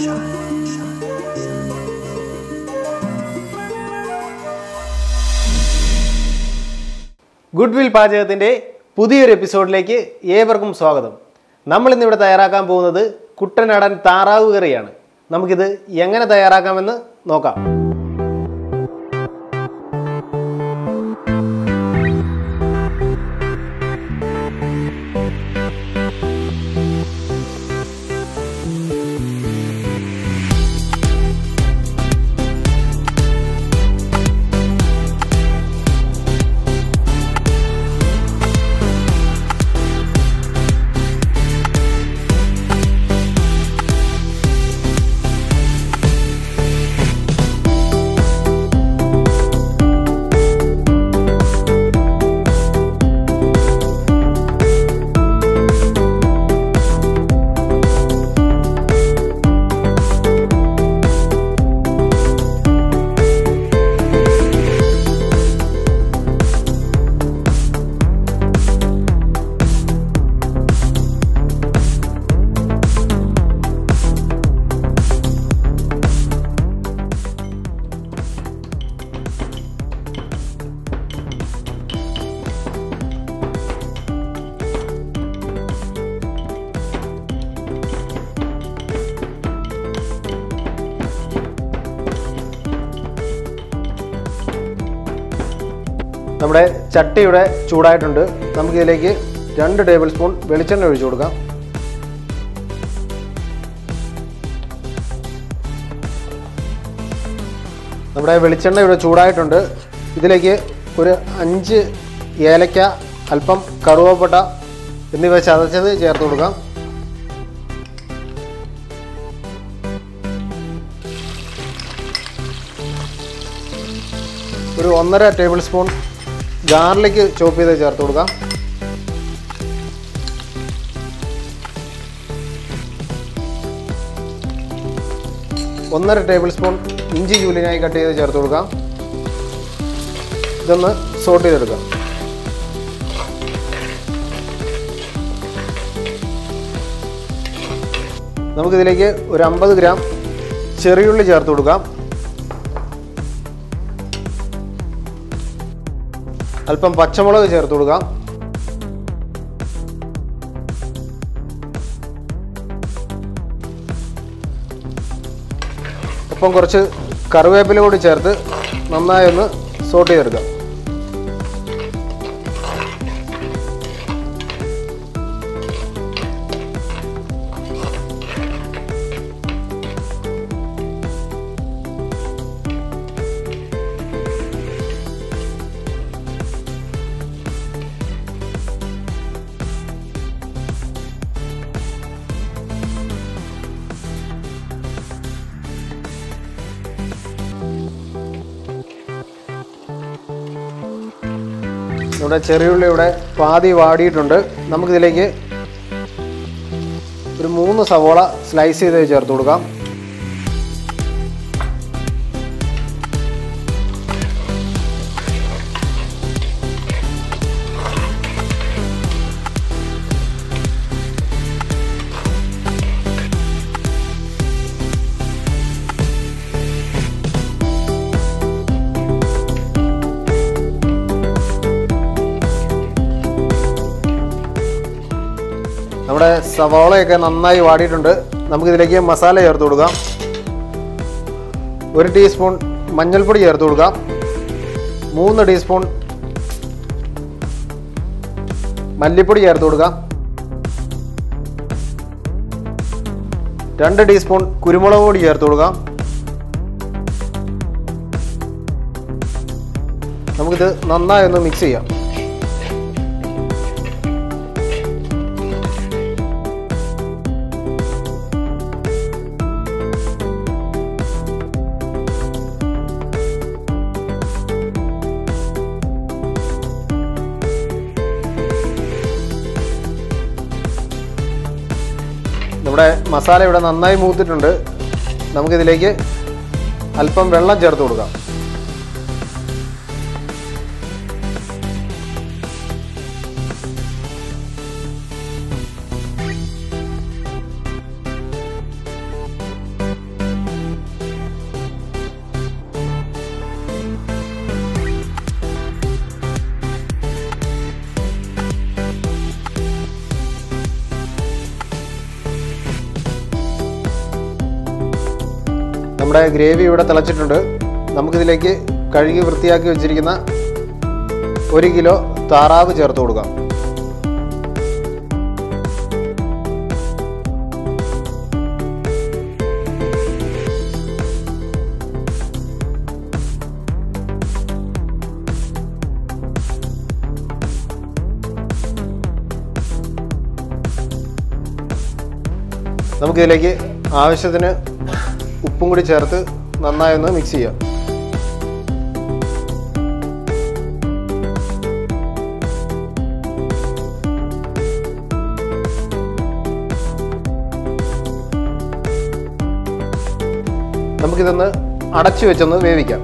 good will പാചകത്തിൻ്റെ പുതിയൊരു എപ്പിസോഡിലേക്ക് ഏവർക്കും സ്വാഗതം നമ്മൾ ഇന്നിവിടെ തയ്യാറാക്കാൻ പോകുന്നത് കുട്ടനാടൻ താറാവ് കറിയാണ് നമുക്കിത് എങ്ങനെ തയ്യാറാക്കാമെന്ന് നോക്കാം നമ്മുടെ ചട്ടി ഇവിടെ ചൂടായിട്ടുണ്ട് നമുക്കിതിലേക്ക് രണ്ട് ടേബിൾ സ്പൂൺ വെളിച്ചെണ്ണ ഒഴിച്ചു കൊടുക്കാം നമ്മുടെ വെളിച്ചെണ്ണ ഇവിടെ ചൂടായിട്ടുണ്ട് ഇതിലേക്ക് ഒരു അഞ്ച് ഏലക്ക അല്പം കറുവപ്പട്ട എന്നിവ ചതച്ചത് ചേർത്ത് കൊടുക്കാം ഒരു ഒന്നര ടേബിൾ സ്പൂൺ ഗാർലിക് ചോപ്പ് ചെയ്ത് ചേർത്ത് കൊടുക്കാം ഒന്നര ടേബിൾ സ്പൂൺ ഇഞ്ചി ജൂലിനായി കട്ട് ചെയ്ത് ചേർത്ത് കൊടുക്കാം ഇതൊന്ന് സോട്ട് ചെയ്തെടുക്കാം നമുക്കിതിലേക്ക് ഒരു അമ്പത് ഗ്രാം ചെറിയുള്ളി ചേർത്ത് കൊടുക്കാം അല്പം പച്ചമുളക് ചേർത്ത് കൊടുക്കാം ഒപ്പം കുറച്ച് കറിവേപ്പില കൂടി ചേർത്ത് നന്നായി ഒന്ന് സോട്ട് ചെയ്തെടുക്കാം നമ്മുടെ ചെറിയുള്ളി ഇവിടെ പാതി വാടിയിട്ടുണ്ട് നമുക്കിതിലേക്ക് ഒരു മൂന്ന് സവോള സ്ലൈസ് ചെയ്ത് ചേർത്ത് കൊടുക്കാം നമ്മുടെ സവാളയൊക്കെ നന്നായി വാടിയിട്ടുണ്ട് നമുക്കിതിലേക്ക് മസാല ചേർത്ത് കൊടുക്കാം ഒരു ടീസ്പൂൺ മഞ്ഞൾപ്പൊടി ചേർത്ത് കൊടുക്കാം മൂന്ന് ടീസ്പൂൺ മല്ലിപ്പൊടി ചേർത്ത് കൊടുക്കാം രണ്ട് ടീസ്പൂൺ കുരുമുളക് പൊടി ചേർത്ത് കൊടുക്കാം നമുക്കിത് നന്നായി ഒന്ന് മിക്സ് ചെയ്യാം നമ്മുടെ മസാല ഇവിടെ നന്നായി മൂത്തിട്ടുണ്ട് നമുക്കിതിലേക്ക് അല്പം വെള്ളം ചേർത്ത് കൊടുക്കാം നമ്മുടെ ഗ്രേവി ഇവിടെ തിളച്ചിട്ടുണ്ട് നമുക്കിതിലേക്ക് കഴുകി വൃത്തിയാക്കി വെച്ചിരിക്കുന്ന ഒരു കിലോ താറാവ് ചേർത്ത് കൊടുക്കാം നമുക്കിതിലേക്ക് ആവശ്യത്തിന് ഉപ്പും കൂടി ചേർത്ത് നന്നായി ഒന്ന് മിക്സ് ചെയ്യാം നമുക്കിതൊന്ന് അടച്ചു വെച്ചൊന്ന് വേവിക്കാം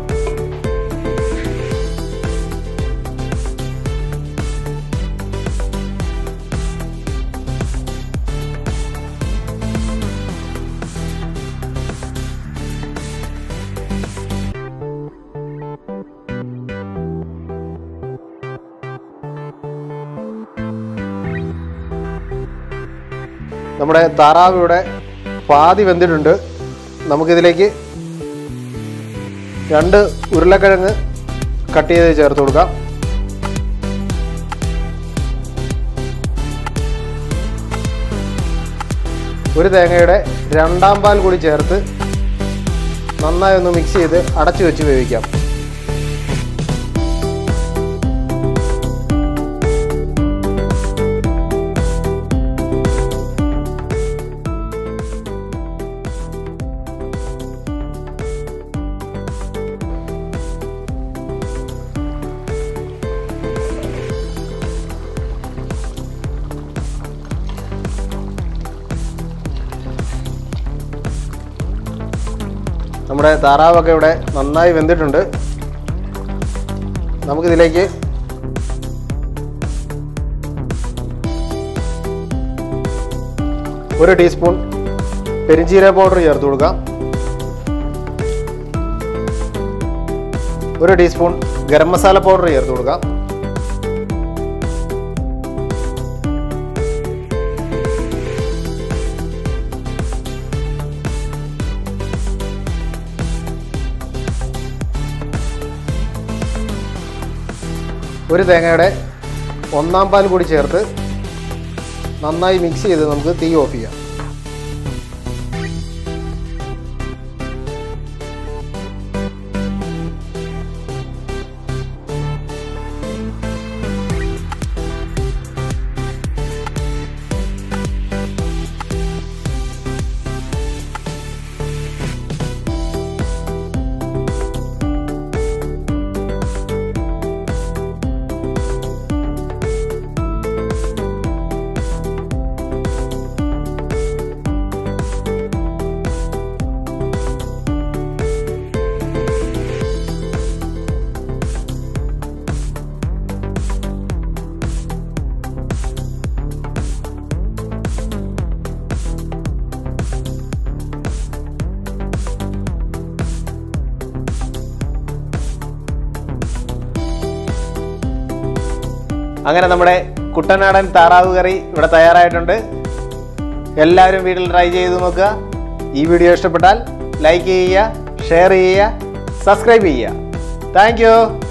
നമ്മുടെ താറാവ് ഇവിടെ പാതി വെന്തിട്ടുണ്ട് നമുക്കിതിലേക്ക് രണ്ട് ഉരുളക്കിഴങ്ങ് കട്ട് ചെയ്ത് ചേർത്ത് കൊടുക്കാം ഒരു തേങ്ങയുടെ രണ്ടാം പാൽ കൂടി ചേർത്ത് നന്നായി ഒന്ന് മിക്സ് ചെയ്ത് അടച്ചു വെച്ച് വേവിക്കാം നമ്മുടെ താറാവൊക്കെ ഇവിടെ നന്നായി വെന്തിട്ടുണ്ട് നമുക്കിതിലേക്ക് ഒരു ടീസ്പൂൺ പെരിഞ്ചീരക പൗഡർ ചേർത്ത് കൊടുക്കാം ഒരു ടീസ്പൂൺ ഗരം മസാല പൗഡർ ചേർത്ത് കൊടുക്കാം ഒരു തേങ്ങയുടെ ഒന്നാം പാൽ കൂടി ചേർത്ത് നന്നായി മിക്സ് ചെയ്ത് നമുക്ക് തീ ഓഫ് ചെയ്യാം അങ്ങനെ നമ്മുടെ കുട്ടനാടൻ താറാവ് കറി ഇവിടെ തയ്യാറായിട്ടുണ്ട് എല്ലാവരും വീട്ടിൽ ട്രൈ ചെയ്ത് നോക്കുക ഈ വീഡിയോ ഇഷ്ടപ്പെട്ടാൽ ലൈക്ക് ചെയ്യുക ഷെയർ ചെയ്യുക സബ്സ്ക്രൈബ് ചെയ്യുക താങ്ക്